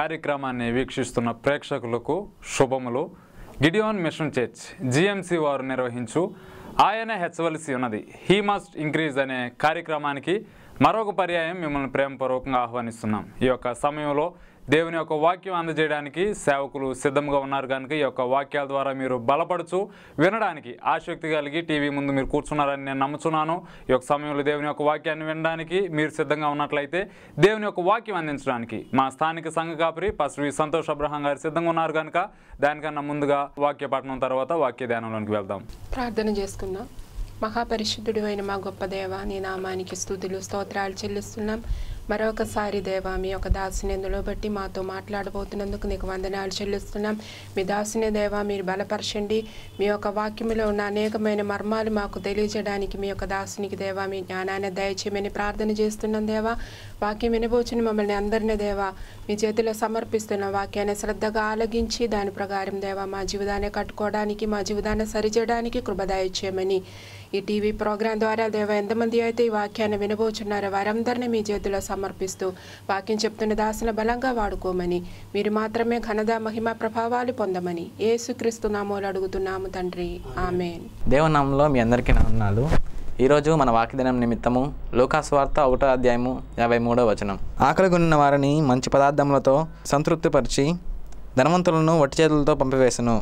కార్యక్రమాన్ని వీక్షిస్తున్న ప్రేక్షకులకు శుభములు గిడియోన్ మిషన్ చర్చ్ జిఎంసి వారు నిర్వహించు ఆయన హెచ్చవలసి ఉన్నది హీ మస్ట్ ఇంక్రీజ్ అనే కార్యక్రమానికి మరొక పర్యాయం మిమ్మల్ని ప్రేమపూర్వకంగా ఆహ్వానిస్తున్నాం ఈ యొక్క సమయంలో దేవుని యొక్క వాక్యం అందజేయడానికి సేవకులు సిద్ధంగా ఉన్నారు కనుక ఈ యొక్క వాక్యాల ద్వారా మీరు బలపడుచు వినడానికి ఆసక్తి కలిగి టీవీ ముందు మీరు కూర్చున్నారని నేను నమ్ముచున్నాను ఈ యొక్క సమయంలో దేవుని యొక్క వాక్యాన్ని వినడానికి మీరు సిద్ధంగా ఉన్నట్లయితే దేవుని యొక్క వాక్యం అందించడానికి మా స్థానిక సంఘ కాపరి పాస్టర్ వి సంతోష్ అబ్రహం గారు సిద్ధంగా ఉన్నారు కనుక దానికన్నా ముందుగా వాక్య పఠనం తర్వాత వాక్య ధ్యానంలోనికి వెళ్దాం ప్రార్థన చేసుకుందాం మహాపరిశుద్ధుడు అయిన మా గొప్ప దేవ నీ నామానికి స్థుతులు స్తోత్రాలు చెల్లిస్తున్నాం మరొకసారి దేవ మీ యొక్క దాసుని ఎందులో బట్టి మాతో మాట్లాడబోతున్నందుకు నీకు వందనాలు చెల్లిస్తున్నాం మీ దాసుని దేవ మీరు బలపరచండి మీ యొక్క వాక్యములో ఉన్న అనేకమైన మర్మాలు మాకు తెలియజేయడానికి మీ యొక్క దాసునికి దేవ మీ జ్ఞానాన్ని దయచేయమని ప్రార్థన చేస్తున్నాం దేవా వాక్యం వినబోచుని మమ్మల్ని అందరినీ దేవా మీ చేతిలో సమర్పిస్తున్న వాక్యాన్ని శ్రద్ధగా ఆలగించి దాని ప్రకారం దేవా మా జీవితాన్ని కట్టుకోవడానికి మా జీవితాన్ని సరిచేయడానికి కృప దయచేయమని ఈ టీవీ ప్రోగ్రాం ద్వారా దేవ ఎంతమంది అయితే ఈ వాక్యాన్ని వినబోచున్నారో వారందరినీ మీ చేతిలో సమర్పిస్తూ వాక్యం చెప్తున్న దాసుల బలంగా వాడుకోమని మీరు మాత్రమే ఘనత మహిమ ప్రభావాలు పొందమని ఏసుక్రీస్తు నామోలు అడుగుతున్నాము తండ్రి ఆమెన్ దేవనామంలో మీ అందరికీ నా వందనాలు ఈరోజు మన వాక్యదినం నిమిత్తము లోకాస్వార్త ఒకటో అధ్యాయము యాభై మూడో వచనం ఆకలి కొనిన వారిని మంచి పదార్థములతో సంతృప్తిపరిచి ధనవంతులను వట్టి చేతులతో పంపివేసను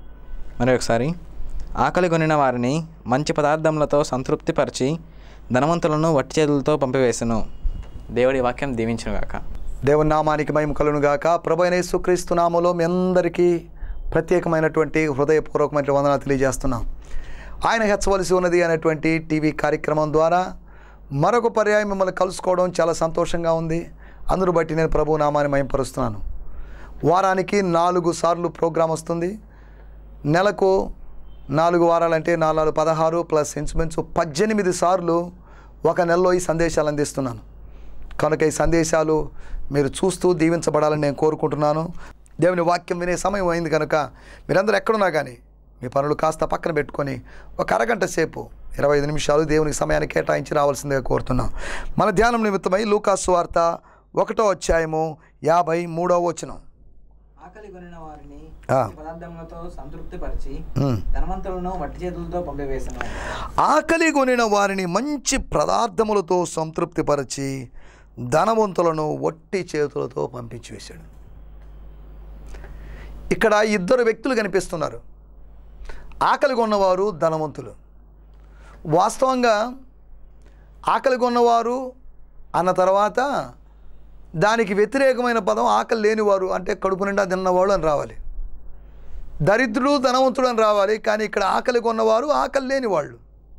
మరి ఒకసారి ఆకలి కొనిన వారిని మంచి పదార్థములతో సంతృప్తిపరిచి ధనవంతులను వట్టి చేతులతో పంపివేసను దేవుడి వాక్యం దీవించునుగాక దేవుని నామానికి మహిమ కలును గాక ప్రభు అయిన యేసుక్రీస్తు నామములో మీ అందరికీ ప్రత్యేకమైనటువంటి హృదయపూర్వకమైన వందనాలు తెలియజేస్తున్నాం ఆయన హెచ్చవలసి ఉన్నది అనేటువంటి టీవీ కార్యక్రమం ద్వారా మరొక పర్యాయం మిమ్మల్ని కలుసుకోవడం చాలా సంతోషంగా ఉంది అందును బట్టి నేను ప్రభు నామాన్ని మహింపరుస్తున్నాను వారానికి నాలుగు సార్లు ప్రోగ్రాం వస్తుంది నెలకు నాలుగు వారాలంటే నాలుగు పదహారు ప్లస్ ఇంచుమించు పద్దెనిమిది సార్లు ఒక నెలలో ఈ సందేశాలు అందిస్తున్నాను కనుక ఈ సందేశాలు మీరు చూస్తూ దీవించబడాలని నేను కోరుకుంటున్నాను దేవుని వాక్యం వినే సమయం అయింది కనుక మీరందరూ ఎక్కడున్నా కానీ మీ పనులు కాస్త పక్కన పెట్టుకొని ఒక అరగంట సేపు ఇరవై ఐదు నిమిషాలు దేవునికి సమయాన్ని కేటాయించి రావాల్సిందిగా కోరుతున్నాం మన ధ్యానం నిమిత్తమై లూకాసు వార్త ఒకటో అధ్యాయము యాభై మూడో వచనం ఆకలి కొనిన వారిని ఆ. పదార్థములతో సంతృప్తిపరిచి ఉమ్. ధనవంతులను వట్టి చేతులతో పంపివేసను ఆకలి కొనిన వారిని మంచి పదార్థములతో సంతృప్తిపరిచి ధనవంతులను వట్టి చేతులతో పంపించి వేశాడు ఇక్కడ ఇద్దరు వ్యక్తులు కనిపిస్తున్నారు ఆకలి కొన్నవారు ధనవంతులు వాస్తవంగా ఆకలి కొన్నవారు అన్న తర్వాత దానికి వ్యతిరేకమైన పదం ఆకలి లేనివారు అంటే కడుపు నిండా తిన్నవాళ్ళు అని రావాలి దరిద్రుడు ధనవంతుడు అని రావాలి కానీ ఇక్కడ ఆకలి కొన్నవారు ఆకలి లేని వాళ్ళు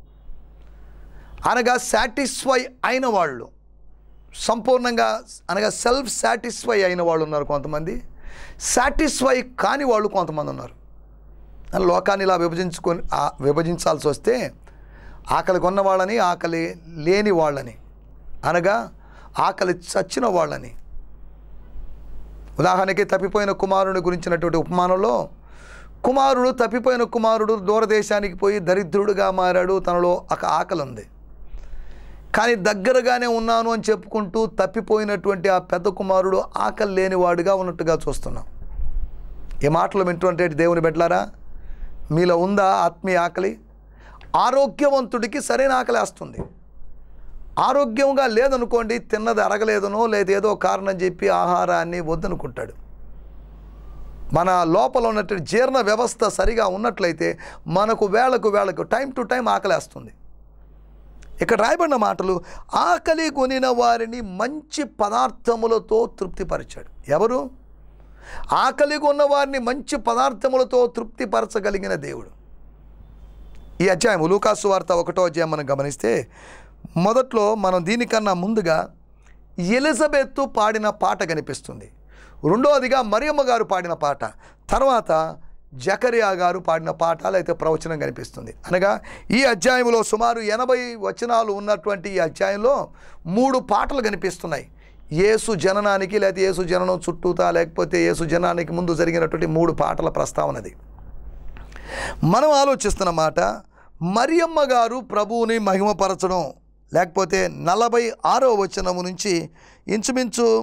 అనగా సాటిస్ఫై అయిన వాళ్ళు సంపూర్ణంగా అనగా సెల్ఫ్ సాటిస్ఫై అయిన వాళ్ళు ఉన్నారు కొంతమంది సాటిస్ఫై కాని వాళ్ళు కొంతమంది ఉన్నారు అని లోకాన్ని ఇలా విభజించుకొని ఆ- విభజించాల్సి వస్తే ఆకలి కొన్న వాళ్ళని ఆకలి లేని వాళ్ళని అనగా ఆకలి చచ్చిన వాళ్ళని ఉదాహరణకి తప్పిపోయిన కుమారుని గురించినటువంటి ఉపమానంలో కుమారుడు తప్పిపోయిన కుమారుడు దూరదేశానికి పోయి దరిద్రుడుగా మారాడు తనలో ఒక ఆకలి ఉంది కానీ దగ్గరగానే ఉన్నాను అని చెప్పుకుంటూ తప్పిపోయినటువంటి ఆ పెద్ద కుమారుడు ఆకలి లేనివాడుగా ఉన్నట్టుగా చూస్తున్నాం ఈ మాటలు వింటుంటే దేవుని బిడ్డలారా మీలో ఉందా ఆత్మీయ ఆకలి ఆరోగ్యవంతుడికి సరైన ఆకలి వేస్తుంది ఆరోగ్యంగా లేదనుకోండి తిన్నది అరగలేదనో లేదా ఏదో కారణం చెప్పి ఆహారాన్ని వద్దనుకుంటాడు మన లోపల ఉన్నటువంటి జీర్ణ వ్యవస్థ సరిగా ఉన్నట్లయితే మనకు వేళకు వేళకు టైం టు టైం ఆకలేస్తుంది ఇక్కడ రాయబడిన మాటలు ఆకలి కొనిన వారిని మంచి పదార్థములతో తృప్తిపరిచాడు ఎవరు ఆకలి కొన్న వారిని మంచి పదార్థములతో తృప్తిపరచగలిగిన దేవుడు ఈ అధ్యాయం లూకాసు వార్త ఒకటో అధ్యాయం మనం గమనిస్తే మొదట్లో మనం దీనికన్నా ముందుగా ఎలిజబెత్తు పాడిన పాట కనిపిస్తుంది రెండవదిగా మరియమ్మ గారు పాడిన పాట తర్వాత జకరియా గారు పాడిన పాట లేకపోతే ప్రవచనం కనిపిస్తుంది అనగా ఈ అధ్యాయంలో సుమారు ఎనభై వచనాలు ఉన్నటువంటి ఈ అధ్యాయంలో మూడు పాటలు కనిపిస్తున్నాయి యేసు జననానికి లేకపోతే యేసు జననం చుట్టూతా లేకపోతే యేసు జననానికి ముందు జరిగినటువంటి మూడు పాటల ప్రస్తావనది మనం ఆలోచిస్తున్న మాట మరియమ్మ గారు ప్రభువుని మహిమపరచడం లేకపోతే నలభై ఆరో వచనము నుంచి ఇంచుమించు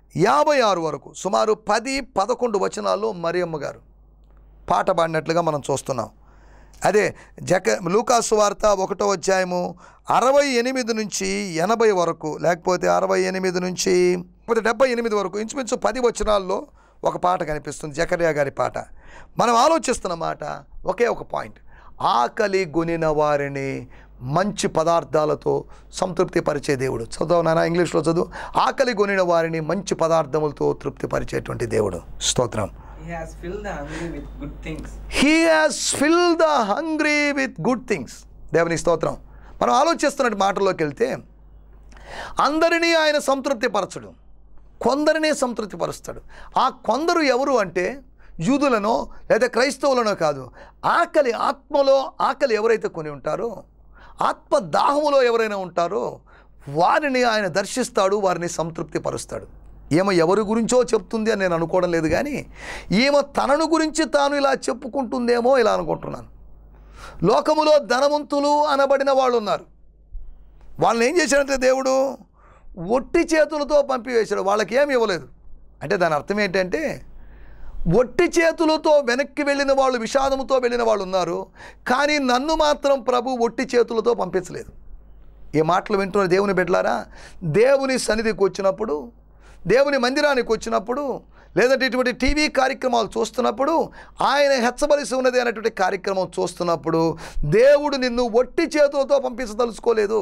యాభై ఆరు వరకు సుమారు పది పదకొండు వచనాల్లో మరియమ్మ గారు పాట పాడినట్లుగా మనం చూస్తున్నాం అదే జక లూకాసు వార్త ఒకటో అధ్యాయము అరవై ఎనిమిది నుంచి ఎనభై వరకు లేకపోతే అరవై ఎనిమిది నుంచి లేకపోతే డెబ్బై ఎనిమిది వరకు ఇంచుమించు పది వచనాల్లో ఒక పాట కనిపిస్తుంది జకర్యా గారి పాట మనం ఆలోచిస్తున్న మాట ఒకే ఒక పాయింట్ ఆకలి గొనిన వారిని మంచి పదార్థాలతో సంతృప్తి పరిచే దేవుడు చదువు నాన్న ఇంగ్లీష్లో చదువు ఆకలి గొనిన వారిని మంచి పదార్థములతో తృప్తి పరిచేటువంటి దేవుడు స్తోత్రం He has filled the hungry with good things. He has fill the hungry with good things దేవుని స్తోత్రం మనం ఆలోచిస్తున్న మాటల్లోకి వెళ్తే అందరినీ ఆయన సంతృప్తి పరచడు కొందరినే సంతృప్తి పరుస్తాడు ఆ కొందరు ఎవరు అంటే యూదులనో లేదా క్రైస్తవులనో కాదు ఆకలి ఆత్మలో ఆకలి ఎవరైతే కొని ఉంటారో ఆత్మ దాహములో ఎవరైనా ఉంటారో వారిని ఆయన దర్శిస్తాడు వారిని సంతృప్తి పరుస్తాడు ఏమో ఎవరి గురించో చెప్తుంది అని నేను అనుకోవడం లేదు కానీ ఏమో తనను గురించి తాను ఇలా చెప్పుకుంటుందేమో ఇలా అనుకుంటున్నాను లోకములో ధనవంతులు అనబడిన వాళ్ళు ఉన్నారు వాళ్ళని ఏం చేశాడంటే దేవుడు ఒట్టి చేతులతో పంపివేశాడు వాళ్ళకి ఏమి ఇవ్వలేదు అంటే దాని అర్థం ఏంటంటే ఒట్టి చేతులతో వెనక్కి వెళ్ళిన వాళ్ళు విషాదముతో వెళ్ళిన వాళ్ళు ఉన్నారు కానీ నన్ను మాత్రం ప్రభు ఒట్టి చేతులతో పంపించలేదు ఈ మాటలు వింటున్న దేవుని బిడ్డలారా దేవుని సన్నిధికి వచ్చినప్పుడు దేవుని మందిరానికి వచ్చినప్పుడు లేదంటే ఇటువంటి టీవీ కార్యక్రమాలు చూస్తున్నప్పుడు ఆయన హెచ్చబలిసి ఉన్నది అనేటువంటి కార్యక్రమం చూస్తున్నప్పుడు దేవుడు నిన్ను ఒట్టి చేతులతో పంపించదలుచుకోలేదు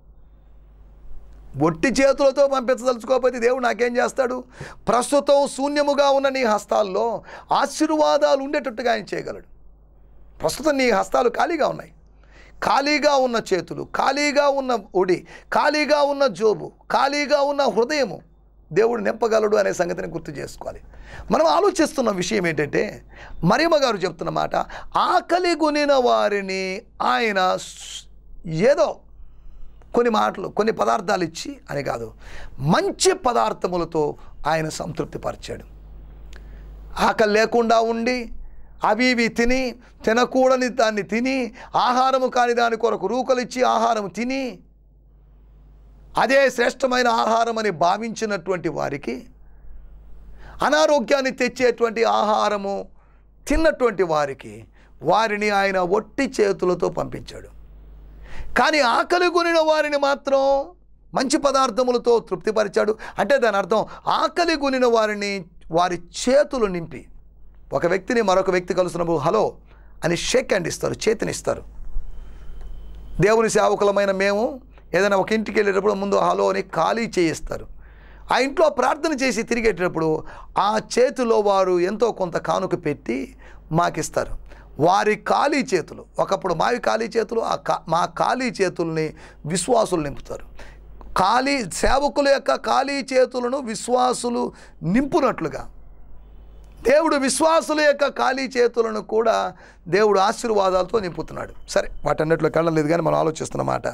ఒట్టి చేతులతో పంపించదలుచుకోకపోతే దేవుడు నాకేం చేస్తాడు ప్రస్తుతం శూన్యముగా ఉన్న నీ హస్తాల్లో ఆశీర్వాదాలు ఉండేటట్టుగా ఆయన చేయగలడు ప్రస్తుతం నీ హస్తాలు ఖాళీగా ఉన్నాయి ఖాళీగా ఉన్న చేతులు ఖాళీగా ఉన్న ఒడి ఖాళీగా ఉన్న జోబు ఖాళీగా ఉన్న హృదయము దేవుడు నింపగలడు అనే సంగతిని గుర్తు చేసుకోవాలి మనం ఆలోచిస్తున్న విషయం ఏంటంటే మరియమ్మ గారు చెప్తున్న మాట ఆకలి కొనిన వారిని ఆయన స్- ఏదో కొన్ని మాటలు కొన్ని పదార్థాలు ఇచ్చి అని కాదు మంచి పదార్థములతో ఆయన సంతృప్తిపరిచాడు ఆకలి లేకుండా ఉండి అవి ఇవి తిని తినకూడని దాన్ని తిని ఆహారము కాని దాని కొరకు రూకలిచ్చి ఆహారం తిని అదే శ్రేష్టమైన ఆహారం అని భావించినటువంటి వారికి అనారోగ్యాన్ని తెచ్చేటువంటి ఆహారము తిన్నటువంటి వారికి వారిని ఆయన ఒట్టి చేతులతో పంపించాడు కానీ ఆకలి కొనిన వారిని మాత్రం మంచి పదార్థములతో తృప్తిపరిచాడు అంటే దాని అర్థం ఆకలి కొనిన వారిని వారి చేతులు నింపి ఒక వ్యక్తిని మరొక వ్యక్తి కలుస్తున్నప్పుడు హలో అని షేక్ హ్యాండ్ ఇస్తారు చేతినిస్తారు దేవుని సేవకులమైన మేము ఏదైనా ఒక ఇంటికి వెళ్ళేటప్పుడు ముందు హలో అని ఖాళీ చేయిస్తారు ఆ ఇంట్లో ప్రార్థన చేసి తిరిగేటప్పుడు ఆ చేతిలో వారు ఎంతో కొంత కానుక పెట్టి మాకిస్తారు వారి ఖాళీ చేతులు ఒకప్పుడు మావి ఖాళీ చేతులు ఆ కా మా ఖాళీ చేతుల్ని విశ్వాసులు నింపుతారు ఖాళీ సేవకుల యొక్క ఖాళీ చేతులను విశ్వాసులు నింపునట్లుగా దేవుడు విశ్వాసుల యొక్క ఖాళీ చేతులను కూడా దేవుడు ఆశీర్వాదాలతో నింపుతున్నాడు సరే వాటన్నిటిలోకి వెళ్ళలేదు కానీ మనం ఆలోచిస్తున్న మాట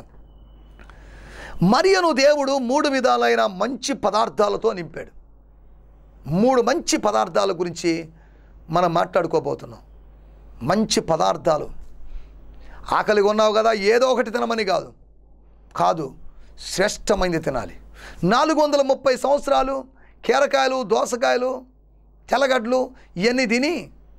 మరియను దేవుడు మూడు విధాలైన మంచి పదార్థాలతో నింపాడు మూడు మంచి పదార్థాల గురించి మనం మాట్లాడుకోబోతున్నాం మంచి పదార్థాలు ఆకలిగా ఉన్నావు కదా ఏదో ఒకటి తినమని కాదు కాదు శ్రేష్టమైనది తినాలి నాలుగు వందల ముప్పై సంవత్సరాలు కీరకాయలు దోసకాయలు తెల్లగడ్డలు ఇవన్నీ తిని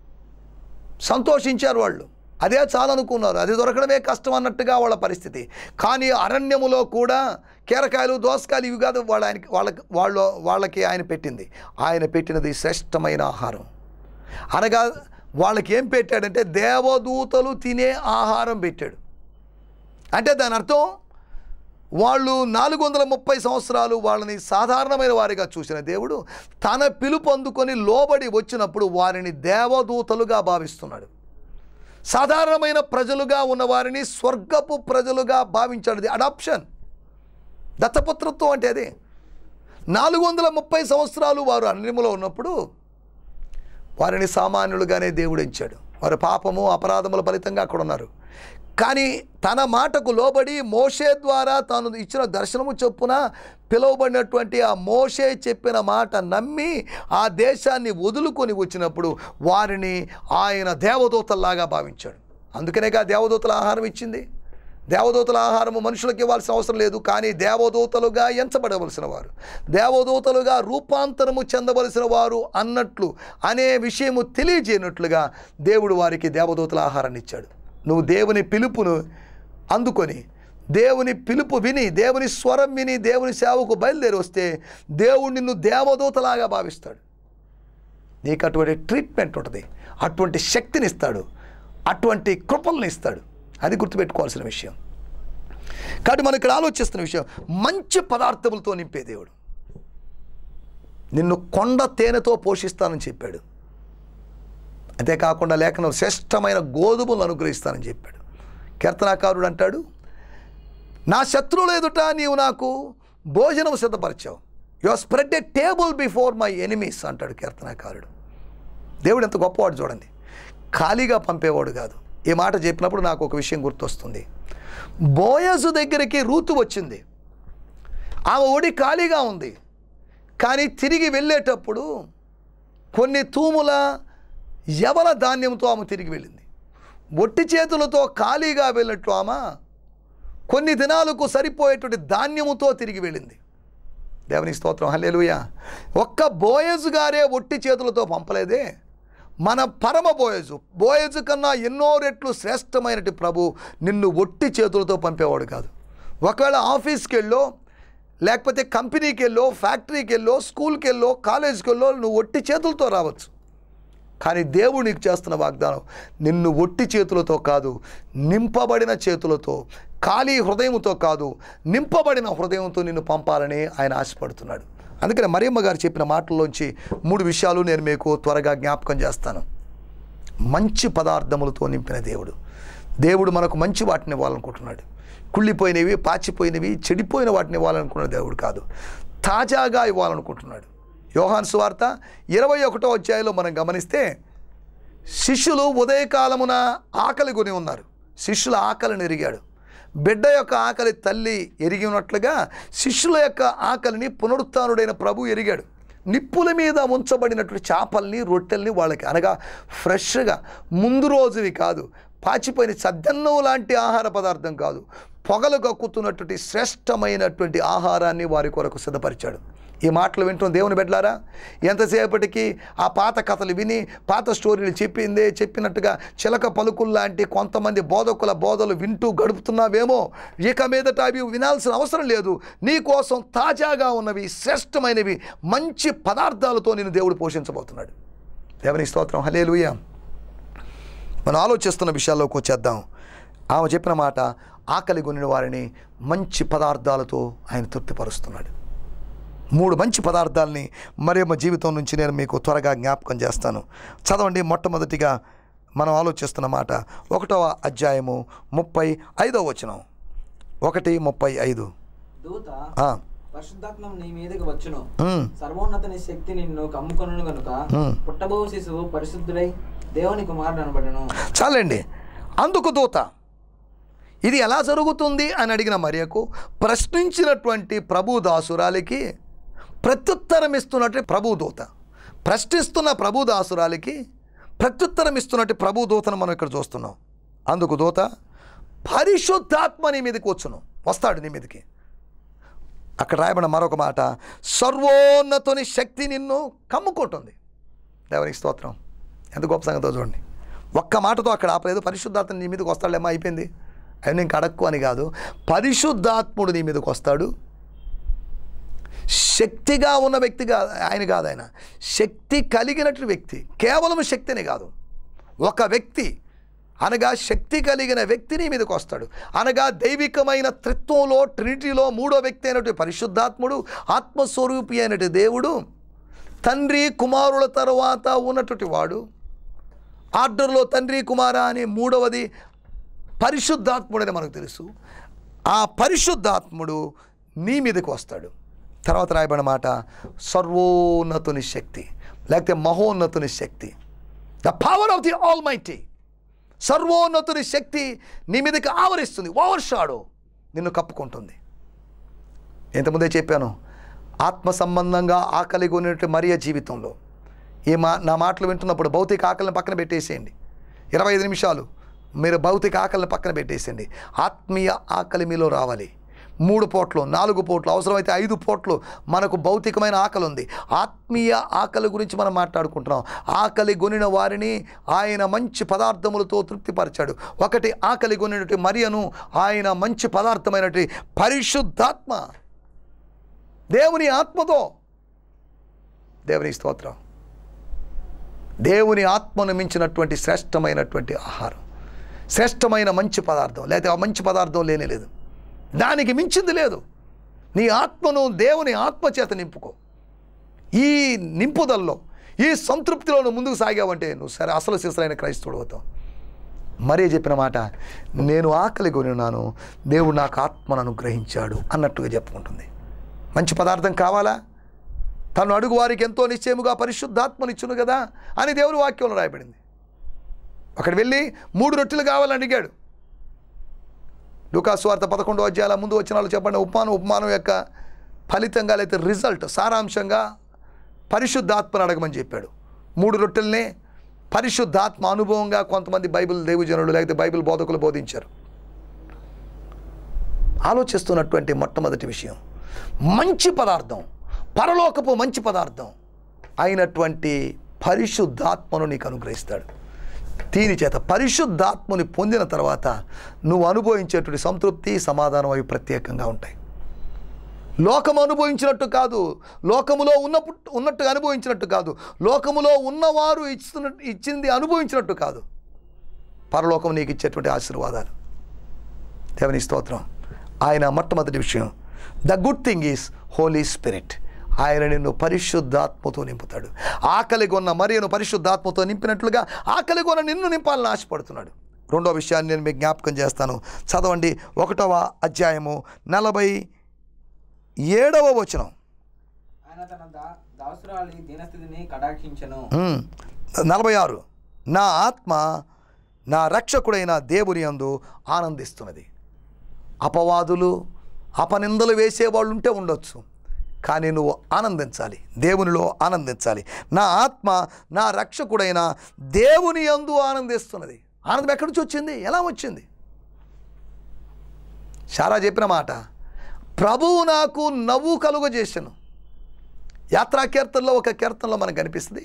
సంతోషించారు వాళ్ళు అదే చాలనుకున్నారు అది దొరకడమే కష్టం అన్నట్టుగా వాళ్ళ పరిస్థితి కానీ అరణ్యములో కూడా కీరకాయలు దోసకాయలు ఇవి కాదు వాళ్ళ ఆయనకి వాళ్ళకి వాళ్ళు వాళ్ళకి ఆయన పెట్టింది ఆయన పెట్టినది శ్రేష్టమైన ఆహారం అనగా వాళ్ళకి ఏం పెట్టాడంటే దేవదూతలు తినే ఆహారం పెట్టాడు అంటే దాని అర్థం వాళ్ళు నాలుగు వందల ముప్పై సంవత్సరాలు వాళ్ళని సాధారణమైన వారిగా చూసిన దేవుడు తన పిలుపు అందుకొని లోబడి వచ్చినప్పుడు వారిని దేవదూతలుగా భావిస్తున్నాడు సాధారణమైన ప్రజలుగా ఉన్న వారిని స్వర్గపు ప్రజలుగా భావించాడు అడాప్షన్ దత్తపుత్రత్వం అంటే అదే నాలుగు వందల ముప్పై సంవత్సరాలు వారు అన్యములో ఉన్నప్పుడు వారిని సామాన్యులుగానే దేవుడు ఎంచాడు వారి పాపము అపరాధముల ఫలితంగా అక్కడ ఉన్నారు కానీ తన మాటకు లోబడి మోషే ద్వారా తాను ఇచ్చిన దర్శనము చొప్పున పిలువబడినటువంటి ఆ మోషే చెప్పిన మాట నమ్మి ఆ దేశాన్ని వదులుకొని వచ్చినప్పుడు వారిని ఆయన దేవదూతల్లాగా భావించాడు అందుకనేగా దేవదూతల ఆహారం ఇచ్చింది దేవదూతల ఆహారము మనుషులకు ఇవ్వాల్సిన అవసరం లేదు కానీ దేవదూతలుగా ఎంచబడవలసిన వారు దేవదూతలుగా రూపాంతరము చెందవలసిన వారు అన్నట్లు అనే విషయము తెలియజేయనట్లుగా దేవుడు వారికి దేవదూతల ఆహారాన్ని ఇచ్చాడు నువ్వు దేవుని పిలుపును అందుకొని దేవుని పిలుపు విని దేవుని స్వరం విని దేవుని సేవకు బయలుదేరి వస్తే దేవుడు నిన్ను దేవదూతలాగా భావిస్తాడు నీకు అటువంటి ట్రీట్మెంట్ ఉంటుంది అటువంటి శక్తిని ఇస్తాడు అటువంటి కృపలను ఇస్తాడు అది గుర్తుపెట్టుకోవాల్సిన విషయం కాబట్టి మనం ఇక్కడ ఆలోచిస్తున్న విషయం మంచి పదార్థములతో నింపే దేవుడు నిన్ను కొండ తేనెతో పోషిస్తానని చెప్పాడు అంతేకాకుండా లేఖనం శ్రేష్టమైన గోధుమలు అనుగ్రహిస్తానని చెప్పాడు కీర్తనాకారుడు అంటాడు నా శత్రువుల ఎదుట నీవు నాకు భోజనం సిద్ధపరిచావు you spread a table before my enemies అంటాడు కీర్తనాకారుడు దేవుడు ఎంత గొప్పవాడు చూడండి ఖాళీగా పంపేవాడు కాదు ఈ మాట చెప్పినప్పుడు నాకు ఒక విషయం గుర్తొస్తుంది బోయజు దగ్గరికి రూతు వచ్చింది ఆమె ఒడి ఖాళీగా ఉంది కానీ తిరిగి వెళ్ళేటప్పుడు కొన్ని తూముల యవల ధాన్యంతో ఆమె తిరిగి వెళ్ళింది ఒట్టి చేతులతో ఖాళీగా వెళ్ళినట్లు ఆమె కొన్ని దినాలకు సరిపోయేటువంటి ధాన్యముతో తిరిగి వెళ్ళింది దేవుని స్తోత్రం హల్లెలూయా ఒక్క బోయజు గారే ఒట్టి చేతులతో పంపలేదే మన పరమ బోయజు బోయజు కన్నా ఎన్నో రెట్లు శ్రేష్టమైనటి ప్రభు నిన్ను ఒట్టి చేతులతో పంపేవాడు కాదు ఒకవేళ ఆఫీస్కి వెళ్ళో లేకపోతే కంపెనీకి వెళ్ళో ఫ్యాక్టరీకి వెళ్ళో స్కూల్కి వెళ్ళో కాలేజీకి వెళ్ళో నువ్వు ఒట్టి చేతులతో రావచ్చు కానీ దేవుడు నీకు చేస్తున్న వాగ్దానం నిన్ను ఒట్టి చేతులతో కాదు నింపబడిన చేతులతో ఖాళీ హృదయంతో కాదు నింపబడిన హృదయంతో నిన్ను పంపాలని ఆయన ఆశపడుతున్నాడు అందుకని మరియమ్మ గారు చెప్పిన మాటల్లోంచి మూడు విషయాలు నేను మీకు త్వరగా జ్ఞాపకం చేస్తాను మంచి పదార్థములతో నింపిన దేవుడు దేవుడు మనకు మంచి వాటిని ఇవ్వాలనుకుంటున్నాడు కుళ్ళిపోయినవి పాచిపోయినవి చెడిపోయిన వాటిని ఇవ్వాలనుకున్న దేవుడు కాదు తాజాగా ఇవ్వాలనుకుంటున్నాడు యోహాన్ సువార్త ఇరవై ఒకటో అధ్యాయంలో మనం గమనిస్తే శిష్యులు ఉదయకాలమున ఆకలి కొని ఉన్నారు శిష్యుల ఆకలిని ఎరిగాడు బిడ్డ యొక్క ఆకలి తల్లి ఎరిగి ఉన్నట్లుగా శిష్యుల యొక్క ఆకలిని పునరుత్నుడైన ప్రభు ఎరిగాడు నిప్పుల మీద ఉంచబడినట్లు చేపల్ని రొట్టెల్ని వాళ్ళకి అనగా ఫ్రెష్గా ముందు రోజువి కాదు పాచిపోయిన సద్దన్నం లాంటి ఆహార పదార్థం కాదు పొగలు కక్కుతున్నటువంటి శ్రేష్టమైనటువంటి ఆహారాన్ని వారి కొరకు సిద్ధపరిచాడు ఈ మాటలు వింటున్న దేవుని బిడ్డలారా ఎంతసేపటికి ఆ పాత కథలు విని పాత స్టోరీలు చెప్పిందే చెప్పినట్టుగా చిలక పలుకులు లాంటి కొంతమంది బోధకుల బోధలు వింటూ గడుపుతున్నావేమో ఇక మీదట అవి వినాల్సిన అవసరం లేదు నీ కోసం తాజాగా ఉన్నవి శ్రేష్టమైనవి మంచి పదార్థాలతో నేను దేవుడు పోషించబోతున్నాడు దేవుని స్తోత్రం హలేలుయ మనం ఆలోచిస్తున్న విషయాల్లోకి వచ్చేద్దాం ఆమె చెప్పిన మాట ఆకలి కొనిన వారిని మంచి పదార్థాలతో ఆయన తృప్తిపరుస్తున్నాడు మూడు మంచి పదార్థాలని మరియమ్మ జీవితం నుంచి నేను మీకు త్వరగా జ్ఞాపకం చేస్తాను చదవండి మొట్టమొదటిగా మనం ఆలోచిస్తున్న మాట ఒకటవ అధ్యాయము ముప్పై ఐదవ వచనం ఒకటి ముప్పై ఐదు దూత ఆ, పరిశుద్ధాత్మం నీ మీదకి వచ్చును ఉమ్, సర్వోన్నతని శక్తి నిన్ను కమ్ముకొను గనుక Hmm. పుట్టబో శిశువు పరిశుద్ధుడై దేవుని కుమారుడు అనబడను చాలండి అందుకు దూత ఇది ఎలా జరుగుతుంది అని అడిగిన మరియకు ప్రశ్నించినటువంటి ప్రభు దాసురాలికి ప్రత్యుత్తరం ఇస్తున్నట్టు ప్రభు దూత ప్రశ్నిస్తున్న ప్రభు దాసురాలికి ప్రత్యుత్తరం ఇస్తున్నట్టు ప్రభు దూతను మనం ఇక్కడ చూస్తున్నాం అందుకు దూత పరిశుద్ధాత్మ నీ మీదకి వచ్చును వస్తాడు నీ మీదకి అక్కడ రాయబడిన మరొక మాట సర్వోన్నతుని శక్తి నిన్ను కమ్ముకుంటుంది దేవునికి స్తోత్రం ఎంత గొప్ప సంగతో చూడండి ఒక్క మాటతో అక్కడ ఆపలేదు పరిశుద్ధాత్మ నీ మీదకి వస్తాడేమో అయిపోయింది అవి నేను కడక్కు అని కాదు పరిశుద్ధాత్ముడు నీ మీదకి వస్తాడు శక్తిగా ఉన్న వ్యక్తి కాదు ఆయన కాదు ఆయన శక్తి కలిగినట్లు వ్యక్తి కేవలం శక్తిని కాదు ఒక వ్యక్తి అనగా శక్తి కలిగిన వ్యక్తి నీ మీదకి వస్తాడు అనగా దైవికమైన త్రిత్వంలో ట్రినిటీలో మూడో వ్యక్తి అయినటువంటి పరిశుద్ధాత్ముడు ఆత్మస్వరూపి అయినటువంటి దేవుడు తండ్రి కుమారుల తర్వాత ఉన్నటువంటి వాడు ఆర్డర్లో తండ్రి కుమార అని మూడవది పరిశుద్ధాత్ముడని మనకు తెలుసు ఆ పరిశుద్ధాత్ముడు నీ మీదకి వస్తాడు తర్వాత రాయబడిన మాట సర్వోన్నతుని శక్తి లేకపోతే మహోన్నతుని శక్తి the power of the almighty సర్వోన్నతుని శక్తి నీ మీదకి ఆవరిస్తుంది ఓవర్ షాడో నిన్ను కప్పుకుంటుంది ఇంతకుముందే చెప్పాను ఆత్మ సంబంధంగా ఆకలి కొనేటువంటి మరియ జీవితంలో ఈ మా నా మాటలు వింటున్నప్పుడు భౌతిక ఆకలిని పక్కన పెట్టేసేయండి ఇరవై ఐదు నిమిషాలు మీరు భౌతిక ఆకలిని పక్కన పెట్టేసండి ఆత్మీయ ఆకలి మీలో రావాలి మూడు పోట్లు నాలుగు పోట్లు అవసరమైతే ఐదు పోట్లు మనకు భౌతికమైన ఆకలి ఉంది ఆత్మీయ ఆకలి గురించి మనం మాట్లాడుకుంటున్నాం ఆకలి గొనిన వారిని ఆయన మంచి పదార్థములతో తృప్తిపరిచాడు ఒకటి ఆకలి గొనినటువంటి మరియను ఆయన మంచి పదార్థమైనటువంటి పరిశుద్ధాత్మ దేవుని ఆత్మతో దేవుని స్తోత్రం దేవుని ఆత్మను మించినటువంటి శ్రేష్టమైనటువంటి ఆహారం శ్రేష్టమైన మంచి పదార్థం లేకపోతే ఆ మంచి పదార్థం లేనే లేదు దానికి మించింది లేదు నీ ఆత్మను దేవుని ఆత్మ చేత నింపుకో ఈ నింపుదల్లో ఈ సంతృప్తిలో నువ్వు ముందుకు సాగావంటే నువ్వు సరే అసలు శిశులైన క్రైస్తవుడు అవుతావు మరే చెప్పిన మాట నేను ఆకలి కొని ఉన్నాను దేవుడు నాకు ఆత్మను అనుగ్రహించాడు అన్నట్టుగా చెప్పుకుంటుంది మంచి పదార్థం కావాలా తను అడుగు వారికి ఎంతో నిశ్చయముగా పరిశుద్ధాత్మనిచ్చును కదా అని దేవుని వాక్యంలో రాయబడింది అక్కడ వెళ్ళి మూడు రొట్టెలు కావాలని అడిగాడు లూకాస్వార్త పదకొండో అధ్యాయాల ముందు వచ్చిన వాళ్ళు చెప్పండి ఉపమానం ఉపమానం యొక్క ఫలితంగా లేకపోతే రిజల్ట్ సారాంశంగా పరిశుద్ధాత్మను అడగమని చెప్పాడు మూడు రొట్టెల్నే పరిశుద్ధాత్మ అనుభవంగా కొంతమంది బైబిల్ దేవుజనులు లేకపోతే బైబిల్ బోధకులు బోధించారు ఆలోచిస్తున్నటువంటి మొట్టమొదటి విషయం మంచి పదార్థం పరలోకపు మంచి పదార్థం అయినటువంటి పరిశుద్ధాత్మను నీకు అనుగ్రహిస్తాడు దీని చేత పరిశుద్ధాత్మని పొందిన తర్వాత నువ్వు అనుభవించేటువంటి సంతృప్తి సమాధానం అవి ప్రత్యేకంగా ఉంటాయి లోకము అనుభవించినట్టు కాదు లోకములో ఉన్నప్పుడు ఉన్నట్టుగా అనుభవించినట్టు కాదు లోకములో ఉన్నవారు ఇస్తున్న ఇచ్చింది అనుభవించినట్టు కాదు పరలోకం నీకు ఇచ్చేటువంటి ఆశీర్వాదాలు దేవుని స్తోత్రం ఆయన మొట్టమొదటి విషయం the good thing is holy spirit ఆయన నిన్ను పరిశుద్ధాత్మతో నింపుతాడు ఆకలి కొన్న మరియను పరిశుద్ధాత్మతో నింపినట్లుగా ఆకలి కొన్న నిన్ను నింపాలని ఆశపడుతున్నాడు రెండో విషయాన్ని నేను మీకు జ్ఞాపకం చేస్తాను చదవండి ఒకటవ అధ్యాయము నలభై ఏడవ వచనం ఆయన తన దా దాసురాలి దీనస్థితిని కటాక్షించను ఉమ్, నలభై ఆరు నా ఆత్మ నా రక్షకుడైన దేవుని యందు ఆనందిస్తున్నది అపవాదులు అపనిందలు వేసేవాళ్ళు ఉంటే ఉండొచ్చు కానీ నువ్వు ఆనందించాలి దేవునిలో ఆనందించాలి నా ఆత్మ నా రక్షకుడైన దేవుని యందు ఆనందిస్తున్నది ఆనందం ఎక్కడి నుంచి వచ్చింది ఎలా వచ్చింది శారా చెప్పిన మాట ప్రభువు నాకు నవ్వు కలుగజేసను యాత్రా కీర్తనలో ఒక కీర్తనలో మనకు కనిపిస్తుంది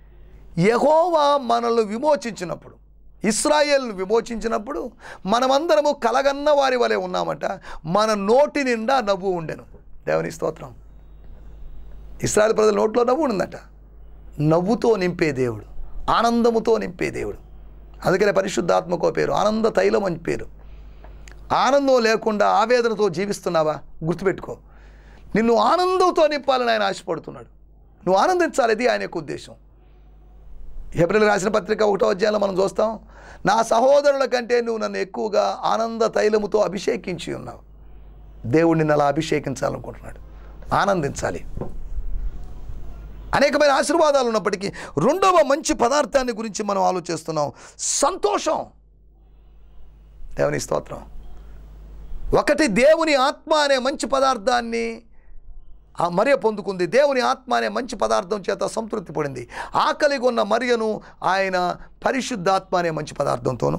యహోవా మనల్ని విమోచించినప్పుడు ఇస్రాయేల్ను విమోచించినప్పుడు మనమందరము కలగన్న వారి వలె ఉన్నామట మన నోటి నిండా నవ్వు ఉండెను దేవుని స్తోత్రం ఇస్రాయేల్ ప్రజల నోట్లో నవ్వు ఉందట నవ్వుతో నింపే దేవుడు ఆనందముతో నింపే దేవుడు అందుకనే పరిశుద్ధాత్మకో పేరు ఆనంద తైలం అని పేరు ఆనందం లేకుండా ఆవేదనతో జీవిస్తున్నావా గుర్తుపెట్టుకో నిన్ను ఆనందంతో నింపాలని ఆయన ఆశపడుతున్నాడు నువ్వు ఆనందించాలి ఇది ఆయన యొక్క ఉద్దేశం ఏప్రిల్ రాసిన పత్రిక ఒకటో అధ్యాయంలో మనం చూస్తాం నా సహోదరుల కంటే నువ్వు నన్ను ఎక్కువగా ఆనంద తైలముతో అభిషేకించి ఉన్నావు దేవుడిని అలా అభిషేకించాలనుకుంటున్నాడు ఆనందించాలి అనేకమైన ఆశీర్వాదాలు ఉన్నప్పటికీ రెండవ మంచి పదార్థాన్ని గురించి మనం ఆలోచిస్తున్నాం సంతోషం దేవుని స్తోత్రం ఒకటి దేవుని ఆత్మ అనే మంచి పదార్థాన్ని ఆ మరియ పొందుకుంది దేవుని ఆత్మ అనే మంచి పదార్థం చేత సంతృప్తి పడింది ఆకలి కొన్న మరియను ఆయన పరిశుద్ధాత్మ అనే మంచి పదార్థంతోను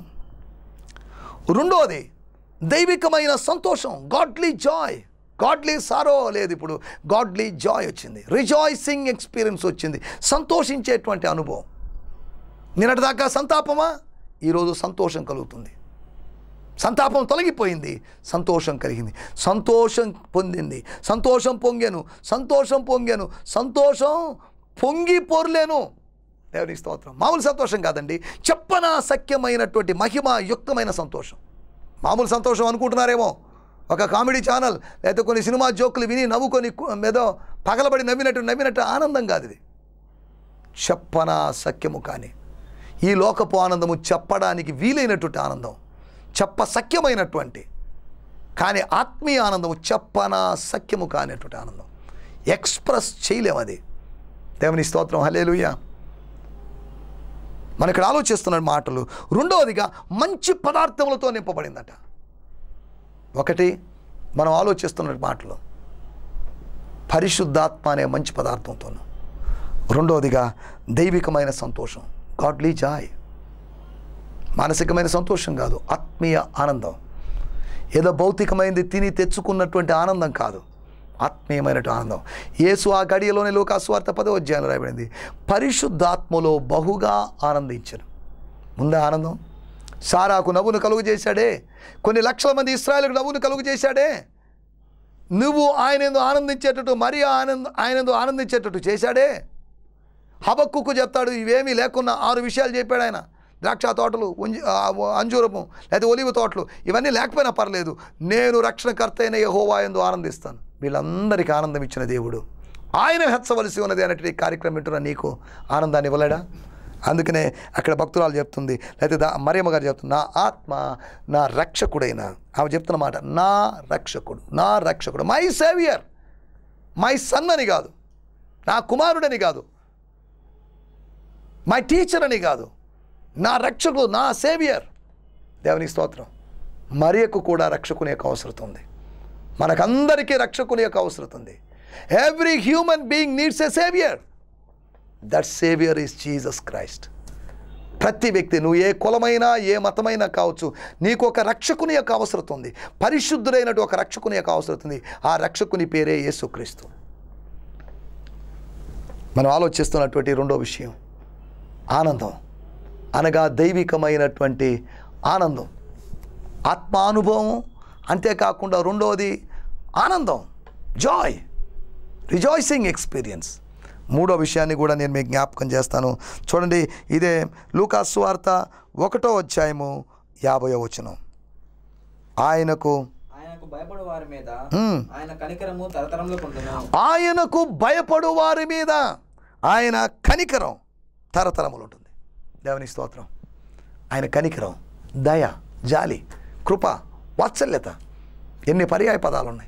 రెండోది దైవికమైన సంతోషం గాడ్లీ జాయ్ గాడ్లీ సారో లేదు ఇప్పుడు గాడ్లీ జాయ్ వచ్చింది రిజాయిసింగ్ ఎక్స్పీరియన్స్ వచ్చింది సంతోషించేటువంటి అనుభవం నిన్నటిదాకా సంతాపమా ఈరోజు సంతోషం కలుగుతుంది సంతాపం తొలగిపోయింది సంతోషం కలిగింది సంతోషం పొందింది సంతోషం పొంగాను సంతోషం పొంగాను సంతోషం పొంగి పొర్లేను దేవుని స్తోత్రం మామూలు సంతోషం కాదండి చెప్పన సఖ్యమైనటువంటి మహిమ యుక్తమైన సంతోషం మామూలు సంతోషం అనుకుంటున్నారేమో ఒక కామెడీ ఛానల్ లేదా కొన్ని సినిమా జోకులు విని నవ్వుకొని కు- ఏదో పగలబడి నవ్వినట్టు నవ్వినట్టు ఆనందం కాదు ఇది చెప్పన సఖ్యము కానీ ఈ లోకపు ఆనందము చెప్పడానికి వీలైనటువంటి ఆనందం చెప్ప సఖ్యమైనటువంటి కానీ ఆత్మీయ ఆనందము చెప్పన సఖ్యము కానిటువంటి ఆనందం ఎక్స్ప్రెస్ చేయలేం అది దేవుని స్తోత్రం హలేలుయ్యా మన ఇక్కడ ఆలోచిస్తున్న మాటలు రెండవదిగా మంచి పదార్థములతో నింపబడిందట ఒకటి మనం ఆలోచిస్తున్న మాటలు పరిశుద్ధాత్మ అనే మంచి పదార్థంతోను రెండవదిగా దైవికమైన సంతోషం గాడ్లీ జాయ్ మానసికమైన సంతోషం కాదు ఆత్మీయ ఆనందం ఏదో భౌతికమైనది తిని తెచ్చుకున్నటువంటి ఆనందం కాదు ఆత్మీయమైనటువంటి ఆనందం యేసు ఆ గడియలోనే లోకాస్వార్థ పదో అధ్యాయం రాయబడింది పరిశుద్ధాత్మలో బహుగా ఆనందించను ముందే ఆనందం సారాకు నవ్వును కలుగు చేశాడే కొన్ని లక్షల మంది ఇస్రాయలకు నవ్వును కలుగు చేశాడే నువ్వు ఆయన ఎందు ఆనందించేటట్టు మరీ ఆనంద ఆయన ఎందు ఆనందించేటట్టు చేశాడే హబక్కుకు చెప్తాడు ఇవేమీ లేకున్నా ఆరు విషయాలు చెప్పాడు ఆయన ద్రాక్ష తోటలు ఉంజ- ఆ, అంజూరము లేదా ఒలివ తోటలు ఇవన్నీ లేకపోయినా పర్లేదు నేను రక్షణకర్త అయిన యహోవా ఎందు ఆనందిస్తాను వీళ్ళందరికీ ఆనందం ఇచ్చిన దేవుడు ఆయన హెచ్చవలసి ఉన్నది అనేటువంటి కార్యక్రమం వింటున్న నీకు ఆనందాన్ని ఇవ్వలేడా అందుకనే అక్కడ భక్తురాలు చెప్తుంది లేకపోతే దా మరియమ్మ గారు చెప్తుంది నా ఆత్మ నా రక్షకుడైన ఆమె చెప్తున్న మాట నా రక్షకుడు నా రక్షకుడు మై సేవియర్ మై సన్ అని కాదు నా కుమారుడని కాదు మై టీచర్ అని కాదు నా రక్షకుడు నా సేవియర్ దేవుని స్తోత్రం మరియకు కూడా రక్షకుని యొక్క అవసరం ఉంది మనకందరికీ రక్షకుని యొక్క అవసరం ఉంది every human being needs a saviour that saviour is Jesus Christ ప్రతి వ్యక్తి నువ్వు ఏ కులమైనా ఏ మతమైనా కావచ్చు నీకు ఒక రక్షకుని యొక్క అవసరం ఉంది పరిశుద్ధుడైనటు ఒక రక్షకుని యొక్క అవసరం ఉంది ఆ రక్షకుని పేరే యేసుక్రీస్తు మనం ఆలోచిస్తున్నటువంటి రెండో విషయం ఆనందం అనగా దైవికమైనటువంటి ఆనందం ఆత్మానుభవం అంతేకాకుండా రెండవది ఆనందం జాయ్ రిజాయిసింగ్ ఎక్స్పీరియన్స్ మూడో విషయాన్ని కూడా నేను మీకు జ్ఞాపకం చేస్తాను చూడండి ఇదే లూకాస్ వార్త ఒకటో అధ్యాయము యాభై వచనం ఆయనకు ఆయనకు భయపడు వారి మీద మ్మ్. ఆయన కనికరము తరతరంలో కొంటున్నాం ఆయనకు భయపడు వారి మీద ఆయన కనికరం తరతరములు ఉంటుంది దేవుని స్తోత్రం ఆయన కనికరం దయ జాలి కృప వాత్సల్యత ఎన్ని పర్యాయ పదాలు ఉన్నాయి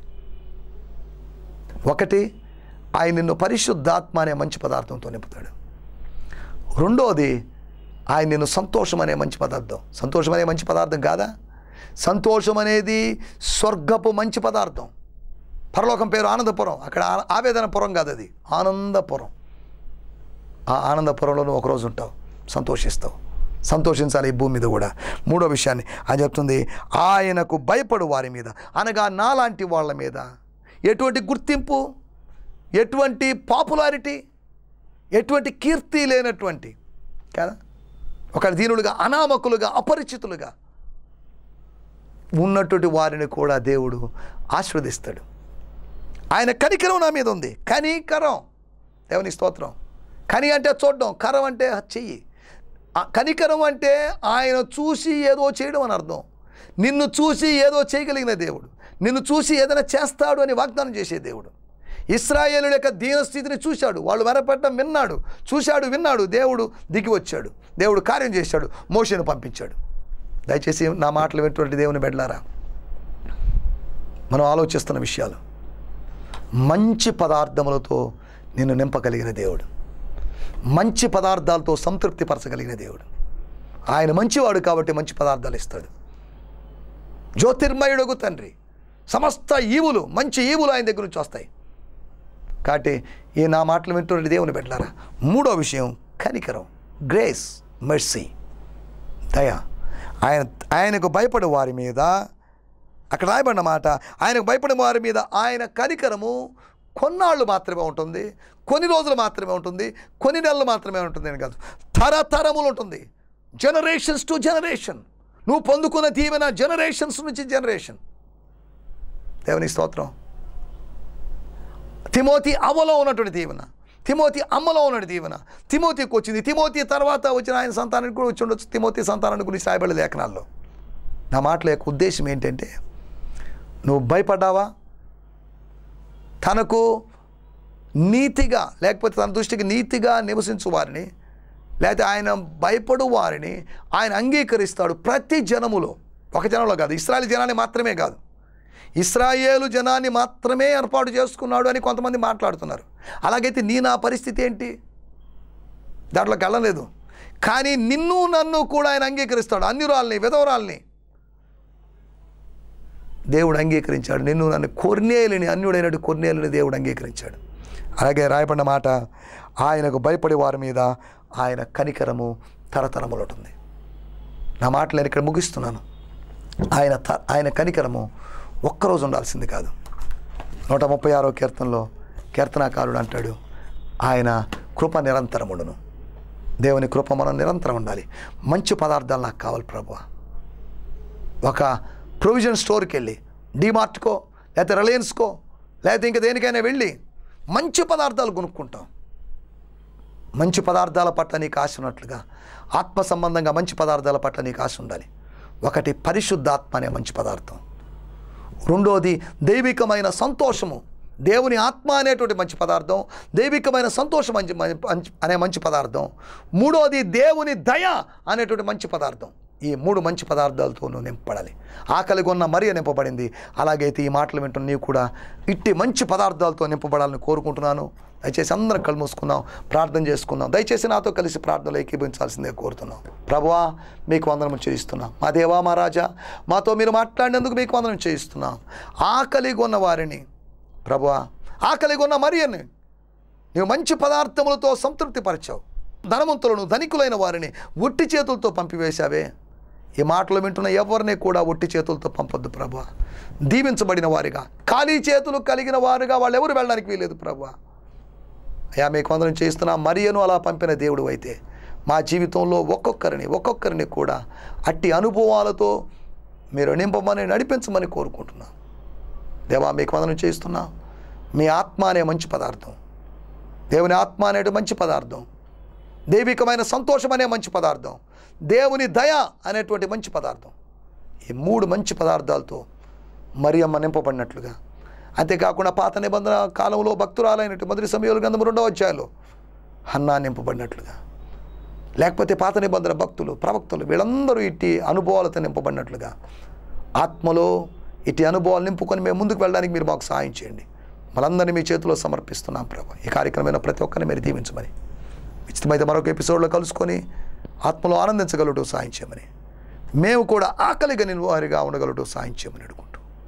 ఒకటి ఆయన నిన్ను పరిశుద్ధాత్మ అనే మంచి పదార్థంతో నింపుతాడు రెండోది ఆయన నిన్ను సంతోషం అనే మంచి పదార్థం సంతోషం అనే మంచి పదార్థం కాదా సంతోషం అనేది స్వర్గపు మంచి పదార్థం పరలోకం పేరు ఆనందపురం అక్కడ ఆ- ఆవేదనపురం కాదు అది ఆనందపురం ఆ ఆనందపురంలో నువ్వు ఒకరోజు ఉంటావు సంతోషిస్తావు సంతోషించాలి ఈ భూమి మీద కూడా మూడో విషయాన్ని ఆయన చెప్తుంది ఆయనకు భయపడు వారి మీద అనగా నాలాంటి వాళ్ళ మీద ఎటువంటి గుర్తింపు ఎటువంటి పాపులారిటీ ఎటువంటి కీర్తి లేనటువంటి కదా ఒక దీనులుగా అనామకులుగా అపరిచితులుగా ఉన్నటువంటి వారిని కూడా దేవుడు ఆశీర్వదిస్తాడు ఆయన కనికరం నా మీద ఉంది కనికరం దేవుని స్తోత్రం కని అంటే చూడడం కరం అంటే చెయ్యి ఆ కనికరం అంటే ఆయన చూసి ఏదో చేయడం అని అర్థం నిన్ను చూసి ఏదో చేయగలిగిన దేవుడు నిన్ను చూసి ఏదైనా చేస్తాడు అని వాగ్దానం చేసే దేవుడు ఇస్రాయేలు యొక్క దీనస్థితిని చూశాడు వాళ్ళు వెరపెట్టడం విన్నాడు చూశాడు విన్నాడు దేవుడు దిగి వచ్చాడు దేవుడు కార్యం చేశాడు మోషను పంపించాడు దయచేసి నా మాటలు వింటున్నటువంటి దేవుని బెడ్లారా మనం ఆలోచిస్తున్న విషయాలు మంచి పదార్థములతో నిన్ను నింపగలిగిన దేవుడు మంచి పదార్థాలతో సంతృప్తిపరచగలిగిన దేవుడు ఆయన మంచివాడు కాబట్టి మంచి పదార్థాలు ఇస్తాడు జ్యోతిర్మయుడుగు తండ్రి సమస్త ఈవులు మంచి ఈవులు ఆయన దగ్గర నుంచి వస్తాయి కాబట్టి ఈ నా మాటలు వింటున్న దేవుని పెట్టారా మూడో విషయం కనికరం గ్రేస్ మెర్సీ దయ ఆయన ఆయనకు భయపడే వారి మీద అక్కడ రాయబడిన మాట ఆయనకు భయపడే వారి మీద ఆయన కనికరము కొన్నాళ్ళు మాత్రమే ఉంటుంది కొన్ని రోజులు మాత్రమే ఉంటుంది కొన్ని నెలలు మాత్రమే ఉంటుంది అని కాదు తరతరములు ఉంటుంది జనరేషన్స్ టు జనరేషన్ నువ్వు పొందుకున్న దీవెన జనరేషన్స్ నుంచి జనరేషన్ దేవుని స్తోత్రం తిమోతి అవ్వలో ఉన్నటువంటి దీవెన తిమోతి అమ్మలో ఉన్నటువంటి దీవెన తిమోతికి వచ్చింది తిమోతి తర్వాత వచ్చిన ఆయన సంతానానికి కూడా వచ్చి ఉండొచ్చు తిమోతి సంతానాన్ని గురించి రాయబడే లేఖనాల్లో నా మాటల యొక్క ఉద్దేశం ఏంటంటే నువ్వు భయపడ్డావా తనకు నీతిగా లేకపోతే తన దృష్టికి నీతిగా నివసించు వారిని లేకపోతే ఆయన భయపడు వారిని ఆయన అంగీకరిస్తాడు ప్రతి జనములో ఒక జనంలో కాదు ఇస్రాయల్ జనాన్ని మాత్రమే కాదు ఇస్రాయేలు జనాన్ని మాత్రమే ఏర్పాటు చేసుకున్నాడు అని కొంతమంది మాట్లాడుతున్నారు అలాగైతే నీ నా పరిస్థితి ఏంటి దాంట్లోకి వెళ్ళలేదు కానీ నిన్ను నన్ను కూడా ఆయన అంగీకరిస్తాడు అన్యురాల్ని విధవరాల్ని దేవుడు అంగీకరించాడు నిన్ను నన్ను కొర్నేలిని అన్యుడైనట్టు కొర్నేలిని దేవుడు అంగీకరించాడు అలాగే రాయబడిన మాట ఆయనకు భయపడే వారి మీద ఆయన కనికరము తరతరములు ఉంటుంది నా మాటలు నేను ఇక్కడ ముగిస్తున్నాను ఆయన త ఆయన కనికరము ఒక్కరోజు ఉండాల్సింది కాదు నూట ముప్పై ఆరో కీర్తనలో కీర్తనాకారుడు అంటాడు ఆయన కృప నిరంతరముడును దేవుని కృప మనం నిరంతరం ఉండాలి మంచి పదార్థాలు నాకు కావాలి ప్రభు ఒక ప్రొవిజన్ స్టోర్కి వెళ్ళి డీమార్ట్కో లేకపోతే రిలయన్స్కో లేకపోతే ఇంకా దేనికైనా వెళ్ళి మంచి పదార్థాలు కొనుక్కుంటాం మంచి పదార్థాల పట్ల నీకు ఆశ ఉన్నట్లుగా ఆత్మ సంబంధంగా మంచి పదార్థాల పట్ల నీకు ఆశ ఉండాలి ఒకటి పరిశుద్ధాత్మ అనే మంచి పదార్థం రెండోది దైవికమైన సంతోషము దేవుని ఆత్మ అనేటువంటి మంచి పదార్థం దైవికమైన సంతోషం మంచి మంచి- అనే మంచి పదార్థం మూడోది దేవుని దయ అనేటువంటి మంచి పదార్థం ఈ మూడు మంచి పదార్థాలతో నువ్వు నింపబడాలి ఆకలి కొన్న మరియ నింపబడింది అలాగైతే ఈ మాటలు వింటున్న నీవు కూడా ఇట్టి మంచి పదార్థాలతో నింపబడాలని కోరుకుంటున్నాను దయచేసి అందరం కళ్ళు మూసుకుందాం ప్రార్థన చేసుకుందాం దయచేసి నాతో కలిసి ప్రార్థనలు ఏకీభవించాల్సిందే కోరుతున్నాం ప్రభువా మీకు వందనం చేయిస్తున్నాం మా దేవా మా రాజా మాతో మీరు మాట్లాడినందుకు మీకు వందనం చేయిస్తున్నాం ఆకలి కొన్న వారిని ప్రభువా ఆకలి కొన్న మరియని నీవు మంచి పదార్థములతో సంతృప్తిపరిచావు ధనవంతులను ధనికులైన వారిని ఒట్టి చేతులతో పంపివేశావే ఈ మాటలు వింటున్న ఎవరిని కూడా ఒట్టి చేతులతో పంపొద్దు ప్రభు దీవించబడిన వారిగా ఖాళీ చేతులు కలిగిన వారుగా వాళ్ళు ఎవరు వెళ్ళడానికి వీలేదు ప్రభు అయ్యా మీకు వందనం చేస్తున్నా మరియను అలా పంపిన దేవుడు అయితే మా జీవితంలో ఒక్కొక్కరిని ఒక్కొక్కరిని కూడా అట్టి అనుభవాలతో మీరు నింపమని నడిపించమని కోరుకుంటున్నాం దేవా మీకు వందనం చేస్తున్నా మీ ఆత్మ అనే మంచి పదార్థం దేవుని ఆత్మ అనేటి మంచి పదార్థం దైవికమైన సంతోషం అనే మంచి పదార్థం దేవుని దయ అనేటువంటి మంచి పదార్థం ఈ మూడు మంచి పదార్థాలతో మరియమ్మ నింపబడినట్లుగా అంతేకాకుండా పాత నిబంధన కాలంలో భక్తురాలైనట్టు మొదటి సమయంలో గ్రంథం రెండవ అధ్యాయంలో హన్నా నింపబడినట్లుగా లేకపోతే పాత నిబంధన భక్తులు ప్రవక్తలు వీళ్ళందరూ ఇట్టి అనుభవాలతో నింపబడినట్లుగా ఆత్మలో ఇట్టి అనుభవాలు నింపుకొని మేము ముందుకు వెళ్ళడానికి మీరు మాకు సహాయం చేయండి మనందరినీ మీ చేతిలో సమర్పిస్తున్నాం ప్రభు ఈ కార్యక్రమమైన ప్రతి ఒక్కరిని మీరు దీవించమని ఇష్టమైతే మరొక ఎపిసోడ్లో కలుసుకొని ఆత్మలో ఆనందించగలటూ సాయం చేయమని మేము కూడా ఆకలిగా నిన్ను వారిగా ఉండగలటూ సాయం చేయమని అడుగుంటూ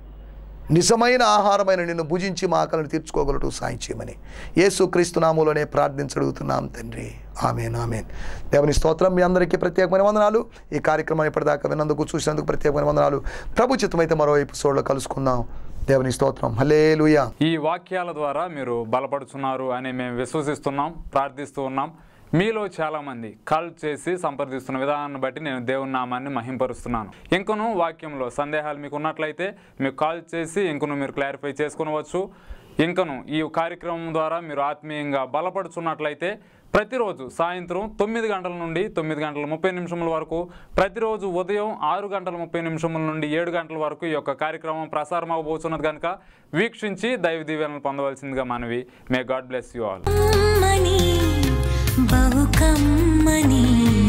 నిజమైన ఆహారమైన నిన్ను భుజించి మా ఆకలిని తీర్చుకోగలటూ సాయం చేయమని యేసు క్రీస్తు నామూలోనే ప్రార్థించడుగుతున్నాం తండ్రి ఆమెన్ ఆమెన్ దేవుని స్తోత్రం మీ అందరికీ ప్రత్యేకమైన వందనాలు ఈ కార్యక్రమాన్ని ఇప్పటిదాకా విన్నందుకు చూసినందుకు ప్రత్యేకమైన వందనాలు ప్రభు చిత్తమైతే మరో ఎపిసోడ్లో కలుసుకుందాం దేవుని స్తోత్రం హలే ఈ వాక్యాల ద్వారా మీరు బలపడుతున్నారు అని మేము విశ్వసిస్తున్నాం ప్రార్థిస్తూ ఉన్నాం మీలో చాలామంది కాల్ చేసి సంప్రదిస్తున్న విధానాన్ని బట్టి నేను దేవుని నామాన్ని మహింపరుస్తున్నాను ఇంకను వాక్యంలో సందేహాలు మీకు ఉన్నట్లయితే మీకు కాల్ చేసి ఇంకను మీరు క్లారిఫై చేసుకునవచ్చు ఇంకను ఈ కార్యక్రమం ద్వారా మీరు ఆత్మీయంగా బలపడుచున్నట్లయితే ప్రతిరోజు సాయంత్రం తొమ్మిది గంటల నుండి తొమ్మిది గంటల ముప్పై నిమిషముల వరకు ప్రతిరోజు ఉదయం ఆరు గంటల ముప్పై నిమిషముల నుండి ఏడు గంటల వరకు ఈ యొక్క కార్యక్రమం ప్రసారం అవ్వబోతున్నది కనుక వీక్షించి దైవ దీవెనలు పొందవలసిందిగా మనవి may God bless you all కమ్మని బహు కమ్మని